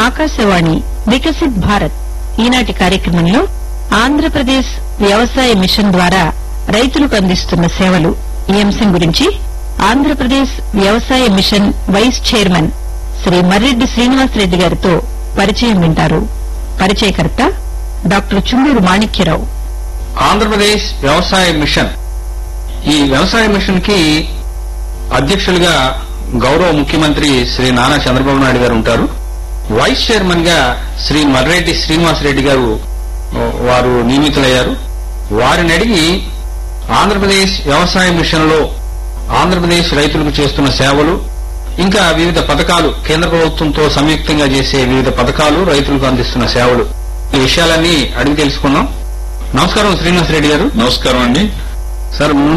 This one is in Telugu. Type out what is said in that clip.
ఆకాశవాణి వికసిత్ భారత్ ఈనాటి కార్యక్రమంలో ఆంధ్రప్రదేశ్ వ్యవసాయ మిషన్ ద్వారా రైతులకు అందిస్తున్న సేవలు ఈ అంశం గురించి ఆంధ్రప్రదేశ్ వ్యవసాయ mission vice chairman Shri Marreddy Srinivasa Reddy గారితో పరిచయం వింటారు పరిచయకర్త డాక్టర్ చుండూరు మాణిక్యరావు ఆంధ్రప్రదేశ్ వ్యవసాయ మిషన్ ఈ వ్యవసాయ మిషన్ కి అధ్యక్షులుగా గౌరవ ముఖ్యమంత్రి శ్రీ నారా చంద్రబాబు నాయుడు గారు ఉంటారు వైస్ చైర్మన్ గా శ్రీ మర్రెడ్డి శ్రీనివాసరెడ్డి గారు ఓ, వారు నియమితులయ్యారు వారిని అడిగి ఆంధ్రప్రదేశ్ వ్యవసాయ మిషన్ లో ఆంధ్రప్రదేశ్ రైతులకు చేస్తున్న సేవలు ఇంకా వివిధ పథకాలు కేంద్ర ప్రభుత్వంతో సంయుక్తంగా చేసే వివిధ పథకాలు రైతులకు అందిస్తున్న సేవలు ఈ విషయాలన్నీ అడిగి తెలుసుకున్నాం నమస్కారం శ్రీనివాసరెడ్డి గారు నమస్కారం అండి సార్